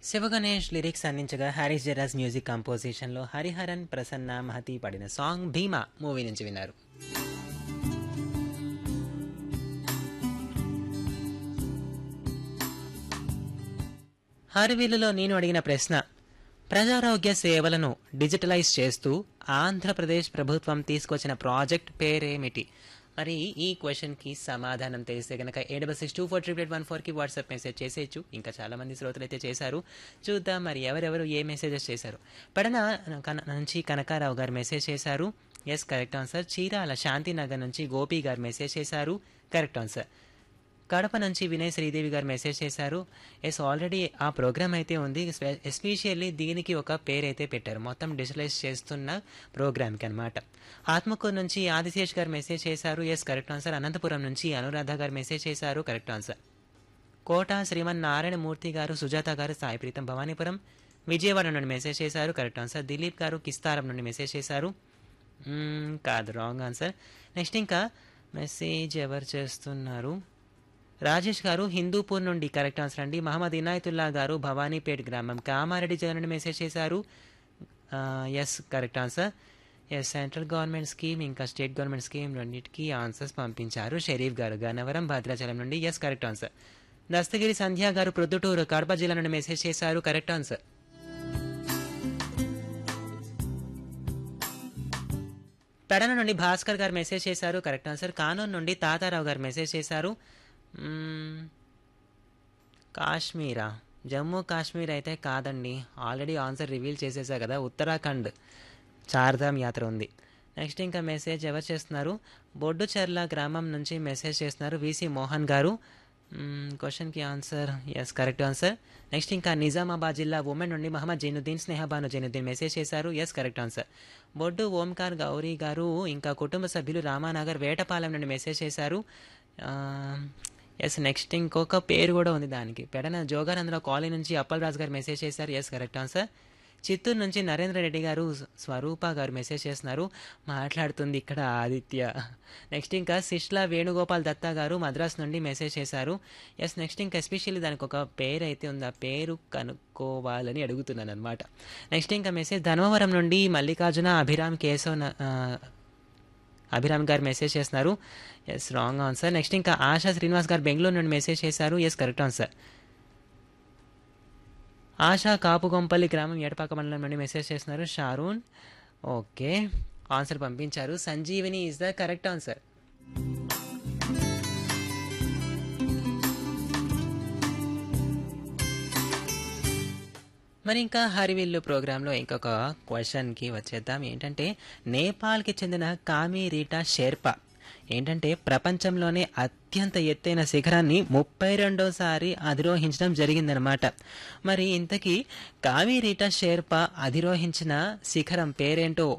Sivaganesh lyrics అందించగా Harris Jayaraj music కంపోజిషన్లో హరిహరన్ ప్రసన్న మహతి పాడిన సాంగ్ భీమా మూవీ నుంచి విన్నారు హరివిల్లులో నేను అడిగిన ప్రశ్న ప్రజారోగ్య సేవలను డిజిటలైజ్ చేస్తూ ఆంధ్రప్రదేశ్ ప్రభుత్వం తీసుకొచ్చిన ప్రాజెక్ట్ పేరేమిటి మరి ఈ క్వశ్చన్కి సమాధానం తెలిస్తే కనుక ఏడు బస్ six two four triple eight one ఫోర్కి వాట్సాప్ మెసేజ్ చేసేయచ్చు ఇంకా చాలామంది శ్రోతలు అయితే చేశారు చూద్దాం మరి ఎవరెవరు ఏ మెసేజెస్ చేశారు పడన కన- నుంచి కనకారావు గారు మెసేజ్ చేశారు yes correct answer Chirala Shantinagar నుంచి గోపి గారు మెసేజ్ చేశారు కరెక్ట్ ఆన్సర్ కడప నుంచి వినయ్ శ్రీదేవి గారు మెసేజ్ చేశారు ఎస్ ఆల్రెడీ ఆ ప్రోగ్రామ్ అయితే ఉంది ఎస్పెషల్లీ దీనికి ఒక పేరు అయితే పెట్టారు మొత్తం డిజిటలైజ్ చేస్తున్న ప్రోగ్రామ్కి అనమాట ఆత్మకూరు నుంచి ఆదిశేష్ గారు మెసేజ్ చేశారు ఎస్ కరెక్ట్ ఆన్సర్ అనంతపురం నుంచి అనురాధ గారు మెసేజ్ చేశారు కరెక్ట్ ఆన్సర్ కోట శ్రీమన్ నారాయణమూర్తి గారు సుజాత గారు సాయి ప్రీతం భవానీపురం విజయవాడ నుండి మెసేజ్ చేశారు కరెక్ట్ ఆన్సర్ దిలీప్ గారు కిస్తారం నుండి మెసేజ్ చేశారు మ్మ్, కాదు రాంగ్ ఆన్సర్ నెక్స్ట్ ఇంకా మెసేజ్ ఎవరు చేస్తున్నారు రాజేష్ గారు హిందూపూర్ నుండి కరెక్ట్ ఆన్సర్ అండి మహమ్మద్ ఇనాయతుల్లా గారు భవానీపేట్ గ్రామం కామారెడ్డి జిల్లా నుండి మెసేజ్ చేశారు yes correct answer yes central government scheme ఇంకా స్టేట్ గవర్నమెంట్ స్కీమ్ రెండింటికి ఆన్సర్స్ పంపించారు షరీఫ్ గారు గన్నవరం భద్రాచలం నుండి yes correct answer Dastagiri Sandhya గారు ప్రొద్దుటూరు కడప జిల్లా నుండి మెసేజ్ చేశారు కరెక్ట్ ఆన్సర్ పెడన నుండి భాస్కర్ గారు మెసేజ్ చేశారు కరెక్ట్ ఆన్సర్ కానూన్ నుండి తాతారావు గారు మెసేజ్ చేశారు మ్మ్, కాశ్మీరా జమ్మూ కాశ్మీర్ అయితే కాదండి ఆల్రెడీ ఆన్సర్ రివీల్ చేసేసా కదా ఉత్తరాఖండ్ చార్ధామ్ యాత్ర ఉంది నెక్స్ట్ ఇంకా మెసేజ్ ఎవరు చేస్తున్నారు బొడ్డుచెర్ల గ్రామం నుంచి మెసేజ్ చేస్తున్నారు విసి మోహన్ గారు క్వశ్చన్కి answer yes correct answer next ఇంకా నిజామాబాద్ జిల్లా ఉమెన్ నుండి మహమ్మద్ జైనుద్దీన్ స్నేహబాను జైనుద్దీన్ మెసేజ్ చేశారు yes correct answer Boddu Omkar Gowri గారు ఇంకా కుటుంబ సభ్యులు రామానగర్ వేటపాలెం నుండి మెసేజ్ చేశారు ఎస్ నెక్స్ట్ ఇంకొక పేరు కూడా ఉంది దానికి పెడన జోగానందరావు కాలనీ నుంచి అప్పల్ రాజు గారు మెసేజ్ చేశారు ఎస్ కరెక్ట్ ఆన్సర్ చిత్తూరు నుంచి నరేంద్ర రెడ్డి గారు స్వరూప గారు మెసేజ్ చేస్తున్నారు మాట్లాడుతుంది ఇక్కడ ఆదిత్య నెక్స్ట్ ఇంకా శిష్లా వేణుగోపాల్ దత్తా గారు మద్రాస్ నుండి మెసేజ్ చేశారు ఎస్ నెక్స్ట్ ఇంకా ఎస్పెషల్లీ దానికి ఒక పేరు అయితే ఉంది ఆ పేరు కనుక్కోవాలని అడుగుతున్నాను అనమాట నెక్స్ట్ ఇంకా మెసేజ్ ధర్మవరం నుండి మల్లికార్జున అభిరామ్ కేశవ్ న- ఆ, అభిరామ్ గారు మెసేజ్ చేస్తున్నారు ఎస్ రాంగ్ ఆన్సర్ నెక్స్ట్ ఇంకా ఆశా శ్రీనివాస్ గారు బెంగళూరు నుండి మెసేజ్ చేశారు yes correct answer Asha Kapugompalli గ్రామం ఏటపాక మండలం నుండి మెసేజ్ చేస్తున్నారు షారూన్ ఓకే ఆన్సర్ పంపించారు Sanjeevini is the correct answer మరి ఇంకా హరివిల్లు ప్రోగ్రాంలో ఇంకొక క్వశ్చన్కి వచ్చేద్దాం ఏంటంటే నేపాల్కి చెందిన కామి రీటా షేర్పా ఏంటంటే ప్రపంచంలోనే అత్యంత ఎత్తైన శిఖరాన్ని ముప్పై రెండోసారి అధిరోహించడం జరిగిందనమాట మరి ఇంతకీ కామి రీటా షేర్పా అధిరోహించిన శిఖరం పేరేంటో